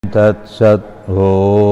తత్సత్ ఓ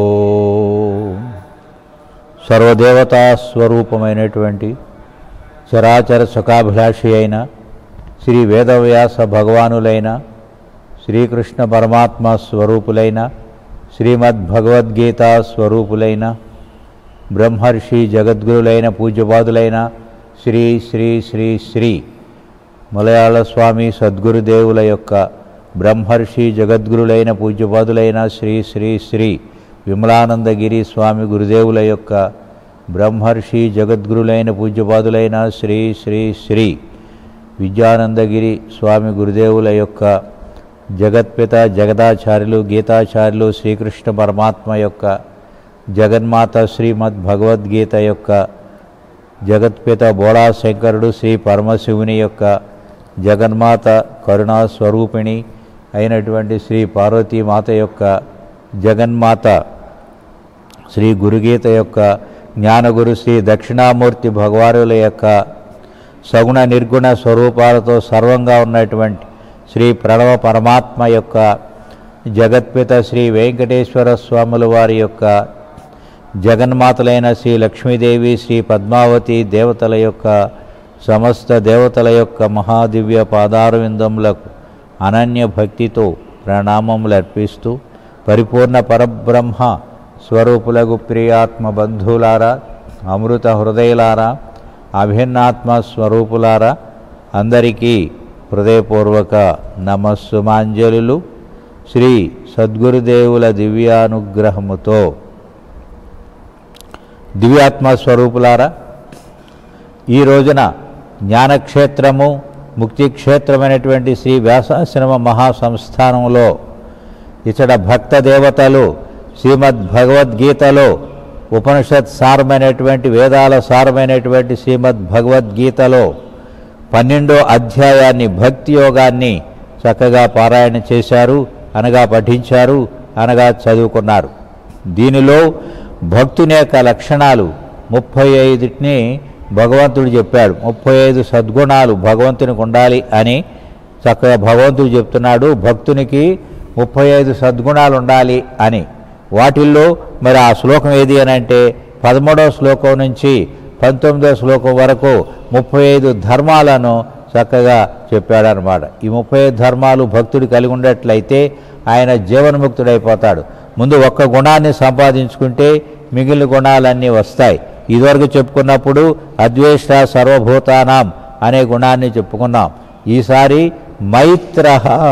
సర్వదేవతా స్వరూపమైనటువంటి చరాచర సుఖాభిలాషి అయిన శ్రీ వేదవ్యాస భగవానులైన శ్రీకృష్ణ పరమాత్మ స్వరూపులైన శ్రీమద్ భగవద్గీత స్వరూపులైన బ్రహ్మర్షి జగద్గురులైన పూజ్యపాదులైన శ్రీ శ్రీ శ్రీ శ్రీ మలయాళ స్వామి సద్గురుదేవుల యొక్క బ్రహ్మర్షి జగద్గురులైన పూజ్యపాదులైన శ్రీ శ్రీ శ్రీ విమలానందగిరి స్వామి గురుదేవుల యొక్క బ్రహ్మర్షి జగద్గురులైన పూజ్యపాదులైన శ్రీ శ్రీ శ్రీ విద్యానందగిరి స్వామి గురుదేవుల యొక్క జగత్పిత జగదాచార్యులు గీతాచార్యులు శ్రీకృష్ణ పరమాత్మ యొక్క జగన్మాత శ్రీమద్ భగవద్గీత యొక్క జగత్పిత బోళా శంకరుడు శ్రీ పరమశివుని యొక్క జగన్మాత కరుణా స్వరూపిణి అయినటువంటి శ్రీ పార్వతీమాత యొక్క జగన్మాత శ్రీ గురుగీత యొక్క జ్ఞానగురు శ్రీ దక్షిణామూర్తి భగవానుల యొక్క సగుణ నిర్గుణ స్వరూపాలతో సర్వంగా ఉన్నటువంటి శ్రీ ప్రణవ పరమాత్మ యొక్క జగత్పిత శ్రీ వెంకటేశ్వర స్వాముల వారి యొక్క జగన్మాతలైన శ్రీ లక్ష్మీదేవి శ్రీ పద్మావతి దేవతల యొక్క సమస్త దేవతల యొక్క మహాదివ్య పాదారవిందములకు అనన్య భక్తితో ప్రణామములు అర్పిస్తూ పరిపూర్ణ పరబ్రహ్మ స్వరూపులకు ప్రియాత్మ బంధువులారా అమృత హృదయులారా అభిన్నాత్మ స్వరూపులారా అందరికీ హృదయపూర్వక నమస్సుమాంజలులు శ్రీ సద్గురుదేవుల దివ్యానుగ్రహముతో దివ్యాత్మ స్వరూపులారా ఈ రోజున జ్ఞానక్షేత్రము ముక్తి క్షేత్రమైనటువంటి శ్రీ వ్యాసాశ్రమ మహాసంస్థానంలో ఇచ్చట భక్త దేవతలు శ్రీమద్ భగవద్గీతలో ఉపనిషత్ సారమైనటువంటి వేదాల సారమైనటువంటి శ్రీమద్ భగవద్గీతలో పన్నెండో అధ్యాయాన్ని భక్తి యోగాన్ని చక్కగా పారాయణ చేశారు అనగా పఠించారు అనగా చదువుకున్నారు దీనిలో భక్తుని యొక్క లక్షణాలు ముప్పై ఐదుని భగవంతుడు చెప్పాడు ముప్పై ఐదు సద్గుణాలు భగవంతునికి ఉండాలి అని చక్కగా భగవంతుడు చెప్తున్నాడు భక్తునికి ముప్పై ఐదు సద్గుణాలు ఉండాలి అని వాటిల్లో మరి ఆ శ్లోకం ఏది అని అంటే పదమూడవ శ్లోకం నుంచి పంతొమ్మిదవ శ్లోకం వరకు ముప్పై ఐదు ధర్మాలను చక్కగా చెప్పాడనమాట ఈ ముప్పై ఐదు ధర్మాలు భక్తుడు కలిగి ఉండేట్లయితే ఆయన జీవన్ముక్తుడైపోతాడు ముందు ఒక్క గుణాన్ని సంపాదించుకుంటే మిగిలిన గుణాలన్నీ వస్తాయి ఇదివరకు చెప్పుకున్నప్పుడు అద్వేష్ట సర్వభూతానాం అనే గుణాన్ని చెప్పుకున్నాం ఈసారి మైత్ర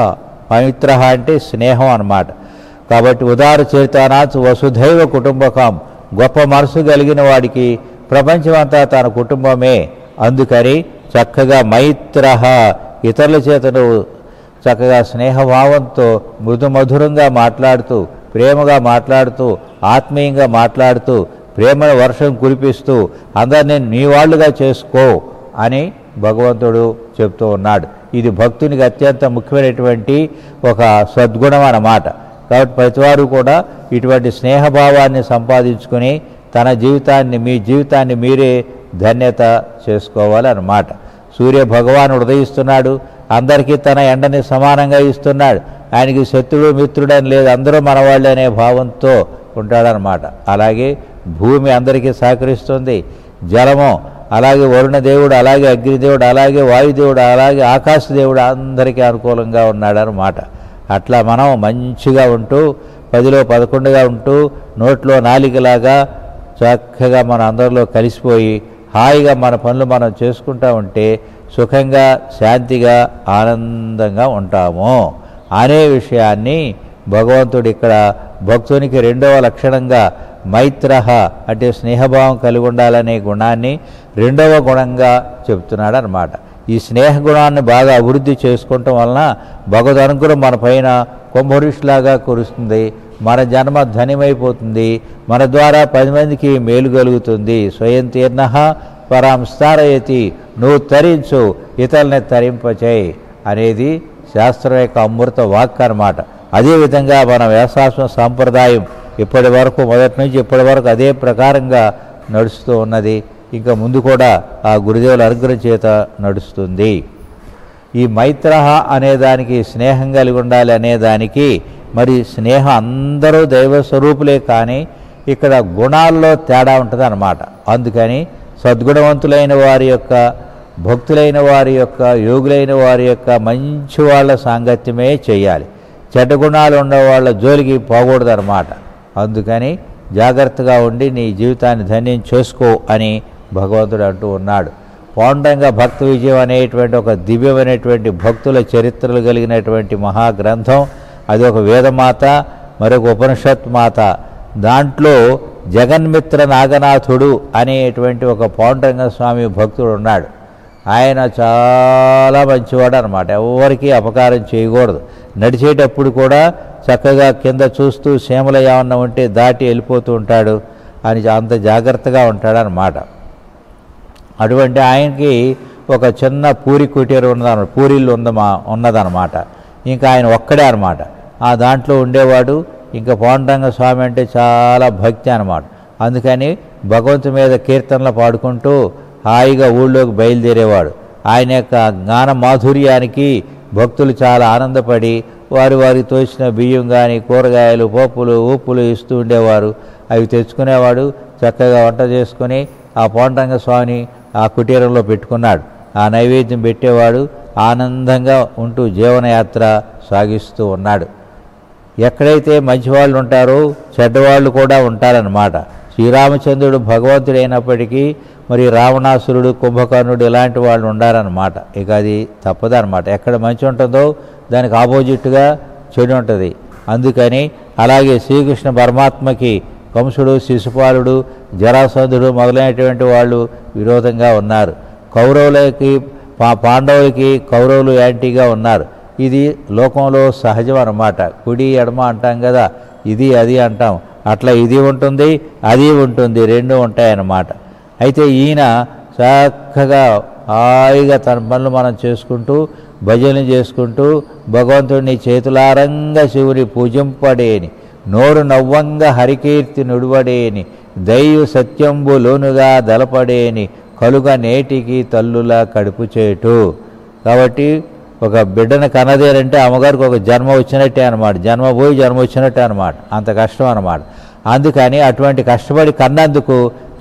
మైత్ర అంటే స్నేహం అన్నమాట కాబట్టి ఉదార చరితానాథ్ వసుధైవ కుటుంబకం గొప్ప మనసు కలిగిన వాడికి ప్రపంచమంతా తన కుటుంబమే అందుకని చక్కగా మైత్ర ఇతరుల చేతను చక్కగా స్నేహభావంతో మృదు మధురంగా మాట్లాడుతూ ప్రేమగా మాట్లాడుతూ ఆత్మీయంగా మాట్లాడుతూ ప్రేమల వర్షం కురిపిస్తూ అందరినీ నీ వాళ్ళుగా చేసుకో అని భగవంతుడు చెప్తూ ఉన్నాడు ఇది భక్తునికి అత్యంత ముఖ్యమైనటువంటి ఒక సద్గుణం అన్నమాట కాబట్టి ప్రతివారు కూడా ఇటువంటి స్నేహభావాన్ని సంపాదించుకుని తన జీవితాన్ని మీ జీవితాన్ని మీరే ధన్యత చేసుకోవాలన్నమాట సూర్య భగవానుడు ఉదయిస్తున్నాడు అందరికీ తన ఎండని సమానంగా ఇస్తున్నాడు ఆయనకి శత్రుడు మిత్రుడని లేదు అందరూ మనవాళ్ళు అనే భావంతో ఉంటాడనమాట అలాగే భూమి అందరికీ సహకరిస్తుంది జలము అలాగే వరుణదేవుడు అలాగే అగ్నిదేవుడు అలాగే వాయుదేవుడు అలాగే ఆకాశదేవుడు అందరికీ అనుకూలంగా ఉన్నాడనమాట అట్లా మనం మంచిగా ఉంటూ పదిలో పదకొండుగా ఉంటూ నోట్లో నాలికలాగా చక్కగా మన అందరిలో కలిసిపోయి హాయిగా మన పనులు మనం చేసుకుంటా ఉంటే సుఖంగా శాంతిగా ఆనందంగా ఉంటాము అనే విషయాన్ని భగవంతుడు ఇక్కడ భక్తునికి రెండవ లక్షణంగా మైత్ర అంటే స్నేహభావం కలిగి ఉండాలనే గుణాన్ని రెండవ గుణంగా చెప్తున్నాడు అనమాట ఈ స్నేహ గుణాన్ని బాగా అభివృద్ధి చేసుకోవటం వలన భగవద్ అనుగ్రహం మన పైన కుంభవృష్లాగా కురుస్తుంది మన జన్మ ధన్యమైపోతుంది మన ద్వారా పది మందికి మేలు కలుగుతుంది స్వయం తీర్ణ పరాంస్తారయతి నువ్వు తరించు ఇతరుల్ని తరింపచేయి అనేది శాస్త్రం యొక్క అమృత వాక్ అన్నమాట అదేవిధంగా మన వ్యాసాశ్వ సాంప్రదాయం ఇప్పటి వరకు మొదటి నుంచి ఇప్పటి వరకు అదే ప్రకారంగా నడుస్తూ ఉన్నది ఇంకా ముందు కూడా ఆ గురుదేవుల అనుగ్రహం చేత నడుస్తుంది ఈ మైత్ర అనేదానికి స్నేహం కలిగి ఉండాలి అనేదానికి మరి స్నేహం అందరూ దైవ స్వరూపులే కానీ ఇక్కడ గుణాల్లో తేడా ఉంటుంది అన్నమాట అందుకని సద్గుణవంతులైన వారి యొక్క భక్తులైన వారి యొక్క యోగులైన వారి యొక్క మంచి వాళ్ళ సాంగత్యమే చేయాలి చెడ్డ గుణాలు ఉన్న వాళ్ళ జోలికి పోకూడదు అనమాట అందుకని జాగ్రత్తగా ఉండి నీ జీవితాన్ని ధన్యం చేసుకో అని భగవంతుడు అంటూ ఉన్నాడు పౌండంగా భక్త విజయం అనేటువంటి ఒక దివ్యమైనటువంటి భక్తుల చరిత్రలు కలిగినటువంటి మహాగ్రంథం అది ఒక వేదమాత మరొక ఉపనిషత్ మాత దాంట్లో జగన్మిత్ర నాగనాథుడు అనేటువంటి ఒక పౌండ్రంగ స్వామి భక్తుడు ఉన్నాడు ఆయన చాలా మంచివాడు అనమాట ఎవరికి అపకారం చేయకూడదు నడిచేటప్పుడు కూడా చక్కగా కింద చూస్తూ సీమల ఏమన్నా ఉంటే దాటి వెళ్ళిపోతూ ఉంటాడు అని అంత జాగ్రత్తగా ఉంటాడనమాట అటువంటి ఆయనకి ఒక చిన్న పూరి కుటీరు ఉన్నదన్నమాట పూరిల్లు ఉందమా ఉన్నదన్నమాట ఇంకా ఆయన ఒక్కడే అనమాట ఆ దాంట్లో ఉండేవాడు ఇంకా పాండురంగ స్వామి అంటే చాలా భక్తి అనమాట అందుకని భగవంతు మీద కీర్తనలు పాడుకుంటూ హాయిగా ఊళ్ళోకి బయలుదేరేవాడు ఆయన యొక్క జ్ఞాన మాధుర్యానికి భక్తులు చాలా ఆనందపడి వారి వారికి తోచిన బియ్యం కానీ కూరగాయలు పప్పులు ఉప్పులు ఇస్తూ ఉండేవారు అవి తెచ్చుకునేవాడు చక్కగా వంట చేసుకుని ఆ పాండురంగ స్వామిని ఆ కుటీరంలో పెట్టుకున్నాడు ఆ నైవేద్యం పెట్టేవాడు ఆనందంగా ఉంటూ జీవనయాత్ర సాగిస్తూ ఉన్నాడు ఎక్కడైతే మంచివాళ్ళు ఉంటారో చెడ్డవాళ్ళు కూడా ఉంటారన్నమాట శ్రీరామచంద్రుడు భగవంతుడు అయినప్పటికీ మరి రావణాసురుడు కుంభకర్ణుడు ఇలాంటి వాళ్ళు ఉండారన్నమాట ఇక అది తప్పదన్నమాట ఎక్కడ మంచి ఉంటుందో దానికి ఆపోజిట్గా చెడు ఉంటుంది అందుకని అలాగే శ్రీకృష్ణ పరమాత్మకి కంసుడు శిశుపాలుడు జరాసంధుడు మొదలైనటువంటి వాళ్ళు విరోధంగా ఉన్నారు కౌరవులకి పా పాండవులకి కౌరవులు యాంటీగా ఉన్నారు ఇది లోకంలో సహజం అన్నమాట కుడి ఎడమ అంటాం కదా ఇది అది అంటాం అట్లా ఇది ఉంటుంది అది ఉంటుంది రెండు ఉంటాయన్నమాట అయితే ఈయన చక్కగా హాయిగా తన పనులు మనం చేసుకుంటూ భజనలు చేసుకుంటూ భగవంతుడిని చేతులారంగా శివుని పూజింపడేని నోరు నవ్వంగా హరికీర్తి నుడివడేని దైవ సత్యంబు లోనుగా దలపడేని కలుగ నేటికి తల్లులా కడుపు చేటు కాబట్టి ఒక బిడ్డను కనదేరంటే అమ్మగారికి ఒక జన్మ వచ్చినట్టే అనమాట జన్మ పోయి జన్మ వచ్చినట్టే అనమాట అంత కష్టం అనమాట అందుకని అటువంటి కష్టపడి కన్నందుకు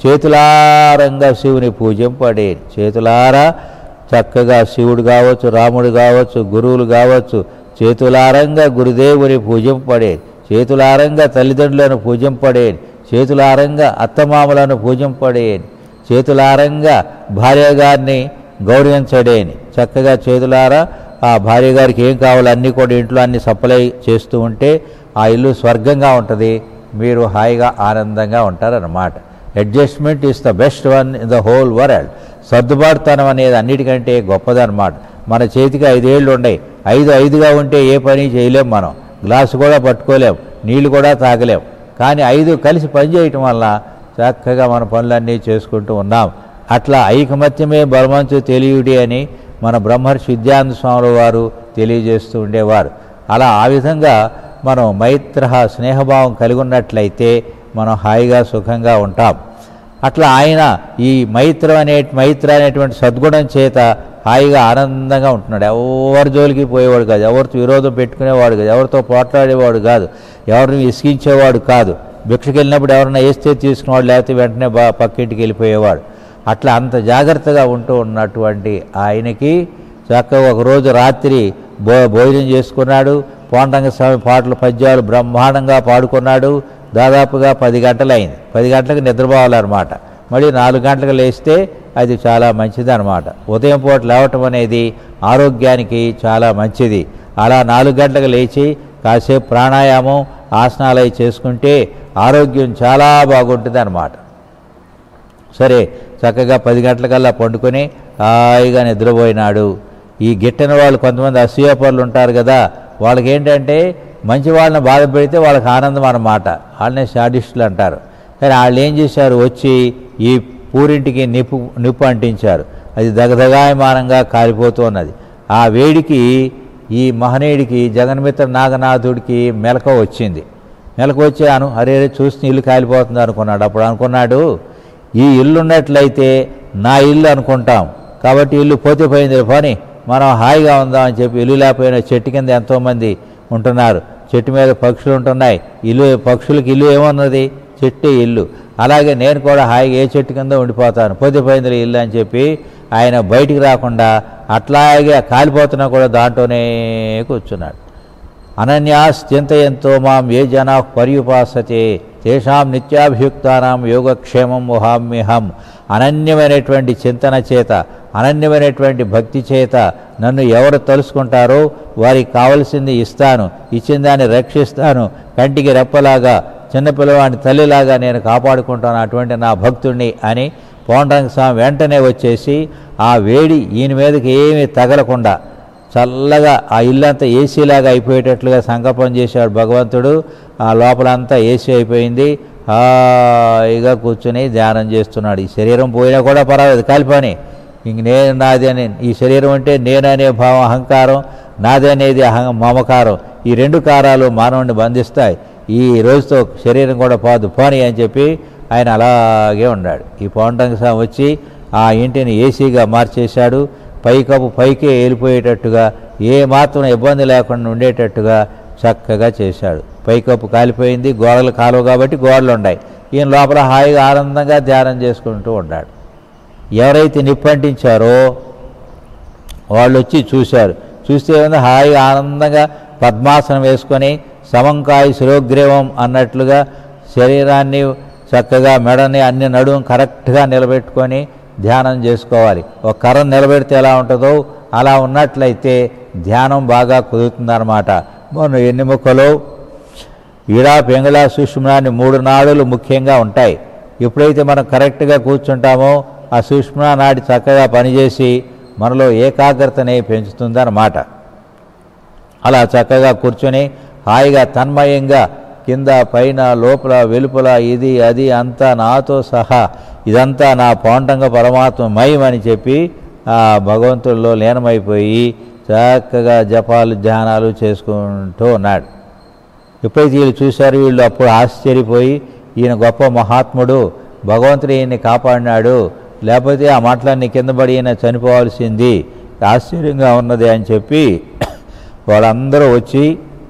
చేతులారంగా శివుని పూజింపడే చేతులారా చక్కగా శివుడు కావచ్చు రాముడు కావచ్చు గురువులు కావచ్చు చేతులారంగా గురుదేవుని పూజింపడే చేతులారంగా తల్లిదండ్రులను పూజింపడే చేతులారంగా అత్తమామలను పూజింపడేని చేతులారంగా భార్య గారిని గౌరవించడేని చక్కగా చేతులారా ఆ భార్య గారికి ఏం కావాలో అన్నీ కూడా ఇంట్లో అన్ని సప్లై చేస్తూ ఉంటే ఆ ఇల్లు స్వర్గంగా ఉంటుంది మీరు హాయిగా ఆనందంగా ఉంటారన్నమాట adjustment is the best one in the whole world సర్దుబాటుతనం అనేది అన్నిటికంటే గొప్పదన్నమాట మన చేతికి ఐదేళ్ళు ఉన్నాయి ఐదు ఐదుగా ఉంటే ఏ పని చేయలేం మనం గ్లాసు కూడా పట్టుకోలేం నీళ్లు కూడా తాగలేం కానీ ఐదు కలిసి పనిచేయటం వల్ల చక్కగా మన పనులన్నీ చేసుకుంటూ ఉన్నాం అట్లా ఐకమత్యమే బలమంచు తెలియుడి అని మన బ్రహ్మర్షి విద్యానంద స్వాముల వారు తెలియజేస్తూ ఉండేవారు అలా ఆ విధంగా మనం మైత్ర స్నేహభావం కలిగి ఉన్నట్లయితే మనం హాయిగా సుఖంగా ఉంటాం అట్లా ఆయన ఈ మైత్రం అనే మైత్ర అనేటువంటి సద్గుణం చేత హాయిగా ఆనందంగా ఉంటున్నాడు ఎవరి జోలికి పోయేవాడు కాదు ఎవరితో విరోధం పెట్టుకునేవాడు కాదు ఎవరితో పోట్లాడేవాడు కాదు ఎవరిని ఇసిగించేవాడు కాదు భిక్షకి వెళ్ళినప్పుడు ఎవరైనా వేస్తే తీసుకునేవాడు లేకపోతే వెంటనే బా పక్కింటికి వెళ్ళిపోయేవాడు అట్లా అంత జాగ్రత్తగా ఉంటూ ఉన్నటువంటి ఆయనకి చక్కగా ఒకరోజు రాత్రి భో భోజనం చేసుకున్నాడు పోండంగ స్వామి పాటలు పద్యాలు బ్రహ్మాండంగా పాడుకున్నాడు దాదాపుగా పది గంటలైంది పది గంటలకు నిద్రపోవాలన్నమాట మళ్ళీ నాలుగు గంటలకు లేస్తే అది చాలా మంచిది అనమాట ఉదయం పూట లేవటం అనేది ఆరోగ్యానికి చాలా మంచిది అలా నాలుగు గంటలకు లేచి కాసేపు ప్రాణాయామం ఆసనాలు అవి చేసుకుంటే ఆరోగ్యం చాలా బాగుంటుంది అనమాట సరే చక్కగా పది గంటలకల్లా పండుకొని హాయిగా నిద్రపోయినాడు ఈ గిట్టని వాళ్ళు కొంతమంది అసూయపరులు ఉంటారు కదా వాళ్ళకి ఏంటంటే మంచి వాళ్ళని బాధ పెడితే వాళ్ళకి ఆనందం అన్నమాట వాళ్ళనే షాడిస్టులు అంటారు కానీ వాళ్ళు ఏం చేశారు వచ్చి ఈ పూరింటికి నిప్పు నిప్పు అంటించారు అది దగదగాయమానంగా కాలిపోతూ ఉన్నది ఆ వేడికి ఈ మహనీయుడికి జగన్మిత్ర నాగనాథుడికి మెలక వచ్చింది మెలకు వచ్చి అను అరే అరే చూస్తే ఇల్లు కాలిపోతుంది అనుకున్నాడు అప్పుడు అనుకున్నాడు ఈ ఇల్లు ఉన్నట్లయితే నా ఇల్లు అనుకుంటాం కాబట్టి ఇల్లు పోతే పోయింది పోని మనం హాయిగా ఉందాం అని చెప్పి ఇల్లు లేకపోయినా చెట్టు కింద ఎంతోమంది ఉంటున్నారు చెట్టు మీద పక్షులు ఉంటున్నాయి ఇల్లు పక్షులకి ఇల్లు ఏమన్నది చెట్టు ఇల్లు అలాగే నేను కూడా హాయిగా ఏ చెట్టు కింద ఉండిపోతాను పొద్దుపోయింది ఇల్లు అని చెప్పి ఆయన బయటికి రాకుండా అట్లాగే కాలిపోతున్నా కూడా దాంట్లోనే కూర్చున్నాడు అనన్యాస్ చింతయంతో మాం ఏ జనా పర్యుపాసతే తేషాం నిత్యాభియుక్తానాం యోగక్షేమం వహామ్యహం అనన్యమైనటువంటి చింతన చేత అనన్యమైనటువంటి భక్తి చేత నన్ను ఎవరు తలుసుకుంటారో వారికి కావలసింది ఇస్తాను ఇచ్చిన దాన్ని రక్షిస్తాను కంటికి రెప్పలాగా చిన్నపిల్లవాడిని తల్లిలాగా నేను కాపాడుకుంటాను అటువంటి నా భక్తుణ్ణి అని పౌండ్రంగ స్వామి వెంటనే వచ్చేసి ఆ వేడి ఈయన మీదకి ఏమీ తగలకుండా చల్లగా ఆ ఇల్లంతా ఏసీలాగా అయిపోయేటట్లుగా సంకల్పం చేశాడు భగవంతుడు ఆ లోపలంతా ఏసీ అయిపోయింది హాయిగా కూర్చుని ధ్యానం చేస్తున్నాడు ఈ శరీరం పోయినా కూడా పర్వాలేదు కాలిపోని ఇంక నేను నాది అని ఈ శరీరం అంటే నేననే భావం అహంకారం నాది అనేది అహం మమకారం ఈ రెండు కారాలు మానవుడిని బంధిస్తాయి ఈ రోజుతో శరీరం కూడా పోదు పోని అని చెప్పి ఆయన అలాగే ఉన్నాడు ఈ పౌండంగ స్వామి వచ్చి ఆ ఇంటిని ఏసీగా మార్చేశాడు పైకప్పు పైకే వెళ్ళిపోయేటట్టుగా ఏ మాత్రం ఇబ్బంది లేకుండా ఉండేటట్టుగా చక్కగా చేశాడు పైకప్పు కాలిపోయింది గోడలు కాలువ కాబట్టి గోడలు ఉన్నాయి ఈయన లోపల హాయిగా ఆనందంగా ధ్యానం చేసుకుంటూ ఉన్నాడు ఎవరైతే నిప్పంటించారో వాళ్ళు వచ్చి చూశారు చూస్తే ఏముంది హాయిగా ఆనందంగా పద్మాసనం వేసుకొని సమంకాయ శిరోగ్రీవం అన్నట్లుగా శరీరాన్ని చక్కగా మెడని అన్ని నడుము కరెక్ట్గా నిలబెట్టుకొని ధ్యానం చేసుకోవాలి ఒక కర్ర నిలబెడితే ఎలా ఉంటుందో అలా ఉన్నట్లయితే ధ్యానం బాగా కుదురుతుందన్నమాట మన ఎన్నిముకలో ఈడా పింగళ సుష్మాన్ని మూడు నాడులు ముఖ్యంగా ఉంటాయి ఎప్పుడైతే మనం కరెక్ట్గా కూర్చుంటామో ఆ సుష్మా నాడి చక్కగా పనిచేసి మనలో ఏకాగ్రతని పెంచుతుందన్నమాట అలా చక్కగా కూర్చొని హాయిగా తన్మయంగా కింద పైన లోపల వెలుపల ఇది అది అంతా నాతో సహా ఇదంతా నా పౌండంగ పరమాత్మ మయమని చెప్పి ఆ భగవంతుల్లో లీనమైపోయి చక్కగా జపాలు ధ్యానాలు చేసుకుంటూ ఉన్నాడు ఎప్పుడైతే వీళ్ళు చూశారు వీళ్ళు అప్పుడు ఆశ్చర్యపోయి ఈయన గొప్ప మహాత్ముడు భగవంతుడు ఈయన్ని కాపాడినాడు లేకపోతే ఆ మాటలన్నీ కింద పడి ఈయన చనిపోవాల్సింది ఆశ్చర్యంగా ఉన్నది అని చెప్పి వాళ్ళందరూ వచ్చి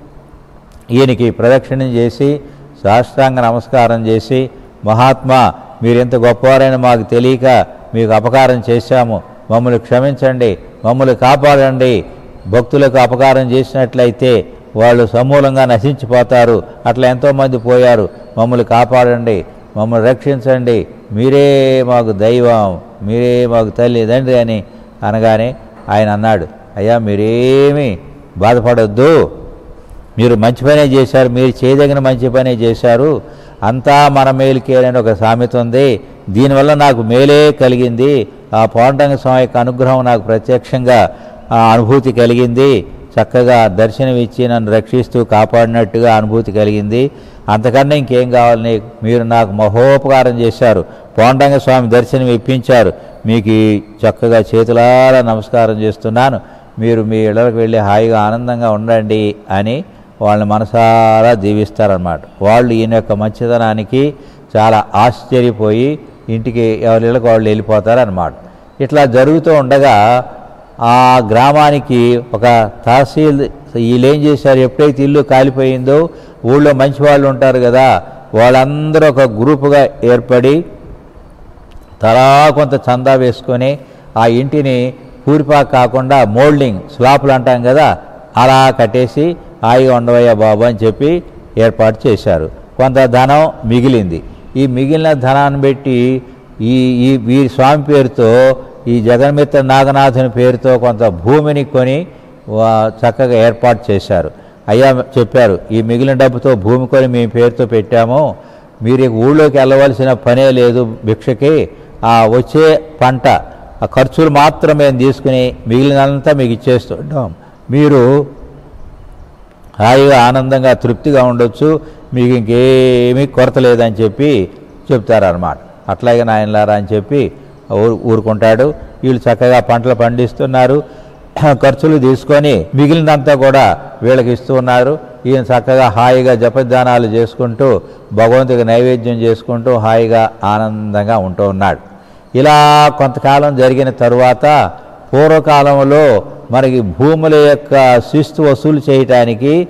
ఈయనకి ప్రదక్షిణం చేసి సాష్టాంగ నమస్కారం చేసి మహాత్మా మీరింత గొప్పవారని మాకు తెలియక మీకు అపకారం చేశాము మమ్మల్ని క్షమించండి మమ్మల్ని కాపాడండి భక్తులకు అపకారం చేసినట్లయితే వాళ్ళు సమూలంగా నశించిపోతారు అట్లా ఎంతోమంది పోయారు మమ్మల్ని కాపాడండి మమ్మల్ని రక్షించండి మీరే మాకు దైవం మీరే మాకు తల్లి తండ్రి అని అనగానే ఆయన అన్నాడు అయ్యా మీరేమీ బాధపడొద్దు మీరు మంచి పనే చేశారు మీరు చేయదగిన మంచి పనే చేశారు అంతా మన మేలుకే అని ఒక సామెత ఉంది దీనివల్ల నాకు మేలే కలిగింది ఆ పౌండంగ స్వామి యొక్క అనుగ్రహం నాకు ప్రత్యక్షంగా ఆ అనుభూతి కలిగింది చక్కగా దర్శనం ఇచ్చి నన్ను రక్షిస్తూ కాపాడినట్టుగా అనుభూతి కలిగింది అంతకన్నా ఇంకేం కావాలని మీరు నాకు మహోపకారం చేశారు పౌండంగ స్వామి దర్శనం ఇప్పించారు మీకు ఈ చక్కగా చేతులారా నమస్కారం చేస్తున్నాను మీరు మీ ఇళ్ళకి వెళ్ళి హాయిగా ఆనందంగా ఉండండి అని వాళ్ళని మనసారా దీవిస్తారనమాట వాళ్ళు ఈయన యొక్క మంచితనానికి చాలా ఆశ్చర్యపోయి ఇంటికి ఎవరి ఇళ్ళకి వాళ్ళు వెళ్ళిపోతారనమాట ఇట్లా జరుగుతూ ఉండగా ఆ గ్రామానికి ఒక తహసీల్ వీళ్ళు ఏం చేశారు ఎప్పుడైతే ఇల్లు కాలిపోయిందో ఊళ్ళో మంచి వాళ్ళు ఉంటారు కదా వాళ్ళందరూ ఒక గ్రూపుగా ఏర్పడి తలా కొంత చందా వేసుకొని ఆ ఇంటిని పూరిపాక కాకుండా మోల్డింగ్ స్లాపులు అంటాం కదా అలా కట్టేసి హాయిగా ఉండవయ్యా బాబు అని చెప్పి ఏర్పాటు చేశారు కొంత ధనం మిగిలింది ఈ మిగిలిన ధనాన్ని పెట్టి ఈ ఈ వీరి స్వామి పేరుతో ఈ జగన్మిత్ర నాగనాథుని పేరుతో కొంత భూమిని కొని వా- చక్కగా ఏర్పాటు చేశారు అయ్యా చెప్పారు ఈ మిగిలిన డబ్బుతో భూమి కొని మీ పేరుతో పెట్టాము మీరు ఇక ఊళ్ళోకి వెళ్ళవలసిన పనే లేదు భిక్షకి ఆ వచ్చే పంట ఆ ఖర్చులు మాత్రం మేము తీసుకుని మిగిలినంతా మీకు ఇచ్చేస్తుంటాం మీరు హాయిగా ఆనందంగా తృప్తిగా ఉండొచ్చు మీకు ఇంకేమీ కొరత లేదని చెప్పి చెప్తారన్నమాట అట్లాగే నాయనలారా అని చెప్పి ఊరు ఊరుకుంటాడు వీళ్ళు చక్కగా పంటలు పండిస్తున్నారు ఖర్చులు తీసుకొని మిగిలినంతా కూడా వీళ్ళకి ఇస్తూ ఉన్నారు ఈయన చక్కగా హాయిగా జపదానాలు చేసుకుంటూ భగవంతుడికి నైవేద్యం చేసుకుంటూ హాయిగా ఆనందంగా ఉంటూ ఉన్నాడు ఇలా కొంతకాలం జరిగిన తరువాత పూర్వకాలంలో మనకి భూముల యొక్క శిస్తు వసూలు చేయటానికి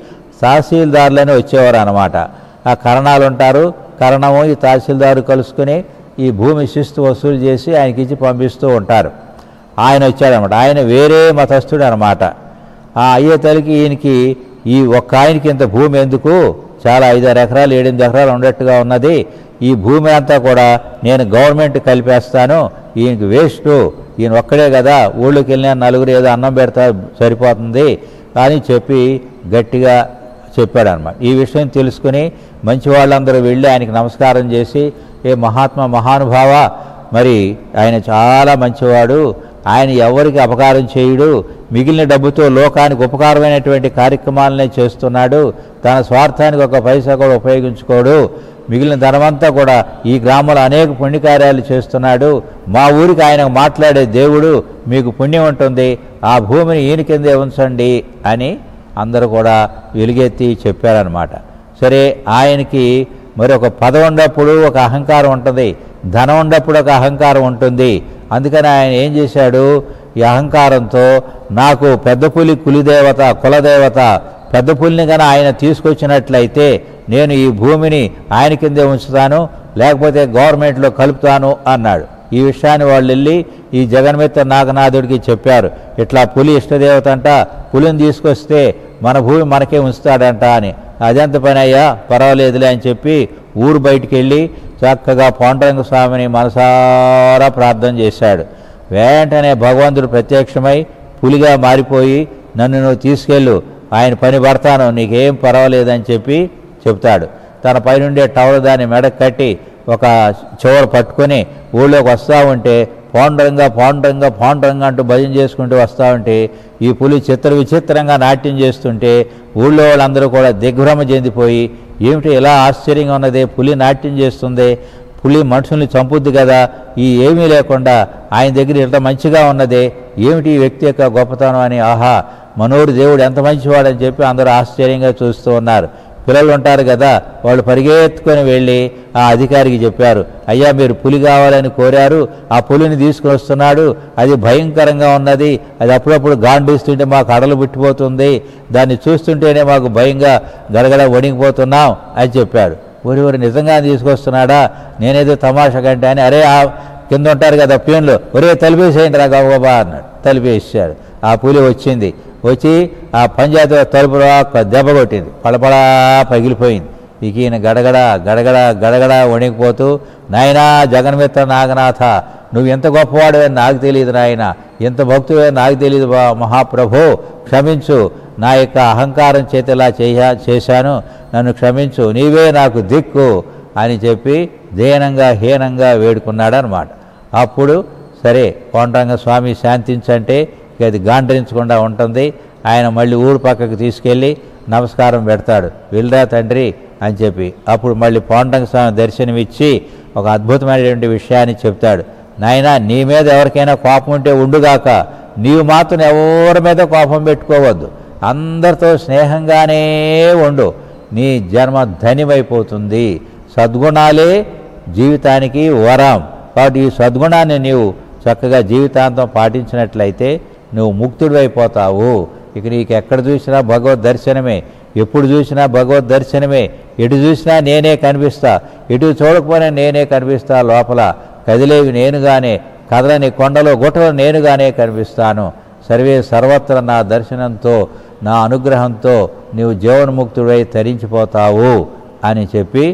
తహసీల్దారులని వచ్చేవారు అనమాట ఆ కరణాలు ఉంటారు కరణము ఈ తహసీల్దారు కలుసుకుని ఈ భూమి శిస్తు వసూలు చేసి ఆయనకి ఇచ్చి పంపిస్తూ ఉంటారు ఆయన వచ్చాడనమాట ఆయన వేరే మతస్థుడు అనమాట ఆ అయ్యే తల్లికి ఈయనకి ఈ ఒక్క ఆయనకి ఇంత భూమి ఎందుకు చాలా ఐదారు ఎకరాలు ఏడెనిమిది ఎకరాలు ఉండేట్టుగా ఉన్నది ఈ భూమి అంతా కూడా నేను గవర్నమెంట్ కలిపేస్తాను ఈయనకి వేస్ట్ ఈయన ఒక్కడే కదా ఊళ్ళోకి వెళ్ళిన నలుగురు ఏదో అన్నం పెడతా సరిపోతుంది అని చెప్పి గట్టిగా చెప్పాడనమాట ఈ విషయం తెలుసుకుని మంచి వాళ్ళందరూ వెళ్ళి ఆయనకి నమస్కారం చేసి ఏ మహాత్మా మహానుభావ మరి ఆయన చాలా మంచివాడు ఆయన ఎవరికి అపకారం చేయుడు మిగిలిన డబ్బుతో లోకానికి ఉపకారమైనటువంటి కార్యక్రమాలనే చేస్తున్నాడు తన స్వార్థానికి ఒక పైసా కూడా ఉపయోగించుకోడు మిగిలిన ధనమంతా కూడా ఈ గ్రామంలో అనేక పుణ్యకార్యాలు చేస్తున్నాడు మా ఊరికి ఆయన మాట్లాడే దేవుడు మీకు పుణ్యం ఉంటుంది ఆ భూమిని ఈయన కిందే ఉంచండి అని అందరూ కూడా వెలుగెత్తి చెప్పారనమాట సరే ఆయనకి మరి ఒక పదం ఉన్నప్పుడు ఒక అహంకారం ఉంటుంది ధనం ఉన్నప్పుడు ఒక అహంకారం ఉంటుంది అందుకని ఆయన ఏం చేశాడు ఈ అహంకారంతో నాకు పెద్ద పులి కులిదేవత కులదేవత పెద్ద పులిని కనుక ఆయన తీసుకొచ్చినట్లయితే నేను ఈ భూమిని ఆయన కిందే ఉంచుతాను లేకపోతే గవర్నమెంట్లో కలుపుతాను అన్నాడు ఈ విషయాన్ని వాళ్ళు వెళ్ళి ఈ జగన్మిత్ర నాగనాథుడికి చెప్పారు ఇట్లా పులి ఇష్టదేవత అంట పులిని తీసుకొస్తే మన భూమి మనకే ఉంచుతాడంట అని అదెంత పని అయ్యా పర్వాలేదులే అని చెప్పి ఊరు బయటికి వెళ్ళి చక్కగా పాండురంగ స్వామిని మనసారా ప్రార్థన చేశాడు వెంటనే భగవంతుడు ప్రత్యక్షమై పులిగా మారిపోయి నన్ను నువ్వు తీసుకెళ్ళు ఆయన పని పడతాను నీకేం పర్వాలేదని చెప్పి చెప్తాడు తన పైనుండే టవర్ దాన్ని మెడకు కట్టి ఒక చివర పట్టుకొని ఊళ్ళోకి వస్తూ ఉంటే పాండురంగా పాండురంగా పాండురంగా అంటూ భజన చేసుకుంటూ వస్తూ ఉంటే ఈ పులి చిత్ర విచిత్రంగా నాట్యం చేస్తుంటే ఊళ్ళో వాళ్ళందరూ కూడా దిగ్భ్రమ చెందిపోయి ఏమిటి ఇలా ఆశ్చర్యంగా ఉన్నది పులి నాట్యం చేస్తుంది పులి మనుషుల్ని చంపుద్ది కదా ఈ ఏమీ లేకుండా ఆయన దగ్గర ఇంత మంచిగా ఉన్నదే ఏమిటి ఈ వ్యక్తి యొక్క గొప్పతనం అని ఆహా మనోడు దేవుడు ఎంత మంచివాడని చెప్పి అందరూ ఆశ్చర్యంగా చూస్తూ ఉన్నారు పిల్లలు ఉంటారు కదా వాళ్ళు పరిగెత్తుకొని వెళ్ళి ఆ అధికారికి చెప్పారు అయ్యా మీరు పులి కావాలని కోరారు ఆ పులిని తీసుకుని వస్తున్నాడు అది భయంకరంగా ఉన్నది అది అప్పుడప్పుడు గాండిస్తుంటే మాకు అడలు పుట్టిపోతుంది దాన్ని చూస్తుంటేనే మాకు భయంగా గడగడ వణికిపోతున్నాం అని చెప్పాడు ఊరి ఊరి నిజంగా తీసుకొస్తున్నాడా నేనేదో తమాషా కంటే అని అరే ఆ కింద ఉంటారు కదా ప్యూన్లు ఒరే తలిపేసేయండి రా గబగబా అన్నాడు తలిపేసాడు ఆ పులి వచ్చింది వచ్చి ఆ పంచాయతీ తలుపు ఒక్క దెబ్బ కొట్టింది పడపడా పగిలిపోయింది ఇక ఈయన గడగడ గడగడ గడగడ వణికిపోతూ నాయనా జగన్మిత్ర నాగనాథ నువ్వు ఎంత గొప్పవాడువే నాకు తెలియదు నాయన ఎంత భక్తువే నాకు తెలియదు బా మహాప్రభో క్షమించు నా యొక్క అహంకారం చేత ఇలా చేయ చేశాను నన్ను క్షమించు నీవే నాకు దిక్కు అని చెప్పి దీనంగా హీనంగా వేడుకున్నాడనమాట అప్పుడు సరే కోండ్రంగ స్వామి శాంతించంటే ఇక అది గాండ్రించకుండా ఉంటుంది ఆయన మళ్ళీ ఊరు పక్కకు తీసుకెళ్ళి నమస్కారం పెడతాడు వెళ్ళరా తండ్రి అని చెప్పి అప్పుడు మళ్ళీ పాండంగ స్వామి దర్శనమిచ్చి ఒక అద్భుతమైనటువంటి విషయాన్ని చెప్తాడు నాయన నీ మీద ఎవరికైనా కోపం ఉంటే ఉండుగాక నీవు మాత్రం ఎవరి మీద కోపం పెట్టుకోవద్దు అందరితో స్నేహంగానే ఉండు నీ జన్మ ధన్యమైపోతుంది సద్గుణాలే జీవితానికి వరం కాబట్టి ఈ సద్గుణాన్ని నీవు చక్కగా జీవితాంతం పాటించినట్లయితే నువ్వు ముక్తుడివైపోతావు ఇక నీకు ఎక్కడ చూసినా భగవద్ దర్శనమే ఎప్పుడు చూసినా భగవద్ దర్శనమే ఎటు చూసినా నేనే కనిపిస్తా ఎటు చూడకపోయినా నేనే కనిపిస్తా లోపల కదిలేవి నేనుగానే కదలని కొండలో గుట్టలో నేనుగానే కనిపిస్తాను సర్వే సర్వత్ర నా దర్శనంతో నా అనుగ్రహంతో నీవు జీవన్ముక్తుడై తరించిపోతావు అని చెప్పి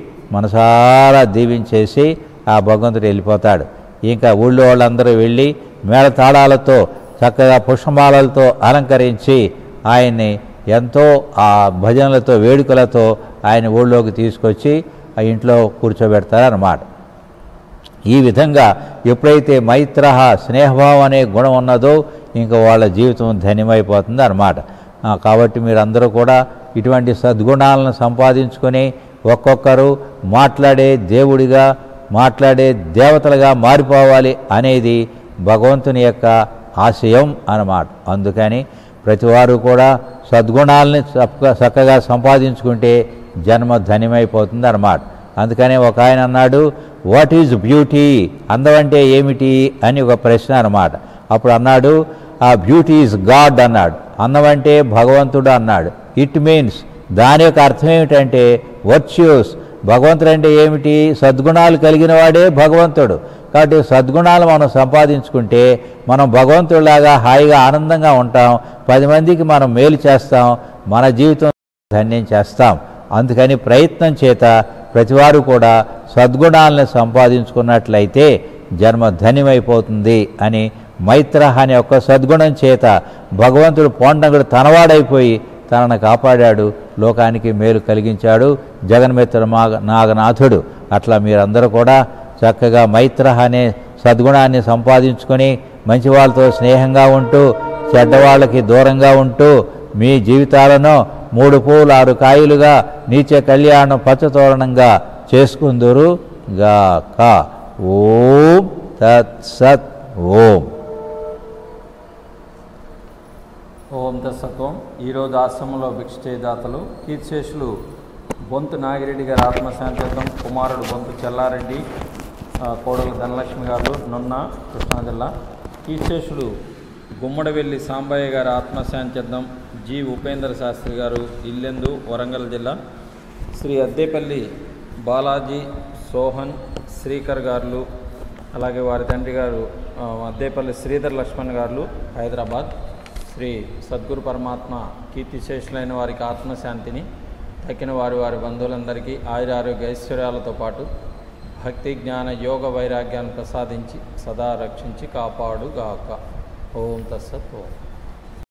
మనసారా దీవించేసి ఆ భగవంతుడు వెళ్ళిపోతాడు ఇంకా ఊళ్ళో వాళ్ళందరూ వెళ్ళి మేళతాళాలతో చక్కగా పుష్పమాలలతో అలంకరించి ఆయన్ని ఎంతో ఆ భజనలతో వేడుకలతో ఆయన ఊళ్ళోకి తీసుకొచ్చి ఆ ఇంట్లో కూర్చోబెడతారన్నమాట ఈ విధంగా ఎప్పుడైతే మైత్ర స్నేహభావం అనే గుణం ఉన్నదో ఇంకా వాళ్ళ జీవితం ధన్యమైపోతుంది అన్నమాట ఆ, కాబట్టి మీరందరూ కూడా ఇటువంటి సద్గుణాలను సంపాదించుకొని ఒక్కొక్కరు మాట్లాడే దేవుడిగా మాట్లాడే దేవతలుగా మారిపోవాలి అనేది భగవంతుని యొక్క ఆశయం అన్నమాట అందుకని ప్రతివారు కూడా సద్గుణాలని చక్కగా చక్కగా సంపాదించుకుంటే జన్మ ధన్యమైపోతుంది అన్నమాట అందుకనే ఒక ఆయన అన్నాడు వాట్ ఈజ్ బ్యూటీ అందం అంటే ఏమిటి అని ఒక ప్రశ్న అన్నమాట అప్పుడు అన్నాడు ఆ బ్యూటీ ఈజ్ గాడ్ అన్నాడు అందం అంటే భగవంతుడు అన్నాడు ఇట్ మీన్స్ దాని యొక్క అర్థం ఏమిటంటే వర్చ్యూస్ భగవంతుడు అంటే ఏమిటి సద్గుణాలు కలిగిన వాడే భగవంతుడు కాబట్టి సద్గుణాలు మనం సంపాదించుకుంటే మనం భగవంతుడిలాగా హాయిగా ఆనందంగా ఉంటాం పది మందికి మనం మేలు చేస్తాం మన జీవితం ధన్యం చేస్తాం అందుకని ప్రయత్నం చేత ప్రతివారు కూడా సద్గుణాలను సంపాదించుకున్నట్లయితే జన్మ ధన్యమైపోతుంది అని మైత్ర అనే ఒక్క సద్గుణం చేత భగవంతుడు పోండంగుడు తనవాడైపోయి తనను కాపాడాడు లోకానికి మేలు కలిగించాడు జగన్మిత్ర మాగ నాగనాథుడు అట్లా మీరందరూ కూడా చక్కగా మైత్ర అనే సద్గుణాన్ని సంపాదించుకొని మంచి వాళ్ళతో స్నేహంగా ఉంటూ చెడ్డవాళ్ళకి దూరంగా ఉంటూ మీ జీవితాలను మూడు పూలు ఆరు కాయలుగా నీచ కళ్యాణం పచ్చతోరణంగా చేసుకుందురు గాక ఓం తత్సత్ ఓం ఓం దశత్వం ఈరోజు ఆశ్రమంలో భిక్ష చేయదాతలు కీర్తిశేషులు బొంతు నాగిరెడ్డి గారి ఆత్మశాంతియుతం కుమారుడు బొంతు చెల్లారెడ్డి ఆ, కోడలు ధనలక్ష్మి గారు నున్న కృష్ణా జిల్లా కీర్తిశేషుడు గుమ్మడవెల్లి సాంబయ్య గారి ఆత్మశాంతియుతం జి ఉపేంద్ర శాస్త్రి గారు ఇల్లెందు వరంగల్ జిల్లా శ్రీ అద్దేపల్లి బాలాజీ సోహన్ శ్రీకర్ గారులు అలాగే వారి తండ్రి గారు ఆ, అద్దేపల్లి శ్రీధర్ లక్ష్మణ్ గారు హైదరాబాద్ శ్రీ సద్గురు పరమాత్మ కీర్తిశేషులైన వారికి ఆత్మశాంతిని తక్కిన వారి వారి బంధువులందరికీ ఆయుర ఆరోగ్య ఐశ్వర్యాలతో పాటు భక్తి జ్ఞాన యోగ వైరాగ్యాన్ని ప్రసాదించి సదా రక్షించి కాపాడుగాక ఓం తస్సత్ ఓం